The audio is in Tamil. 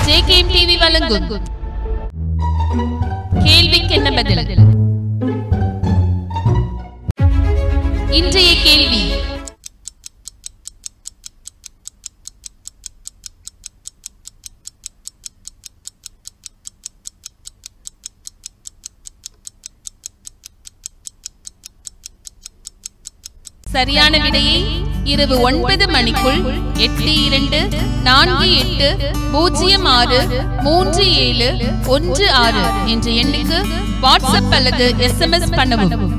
ஜேகேஎம் டிவி வழங்கும் கேள்விக்கு என்ன பதில் இன்றைய கேள்வி சரியான விடையை இரவு ஒன்பது மணிக்குள் எட்டு இரண்டு நான்கு எட்டு பூஜ்ஜியம் ஆறு மூன்று ஏழு ஒன்று ஆறு என்ற எண்ணுக்கு வாட்ஸ்அப் அல்லது எஸ்எம்எஸ் பண்ணவும்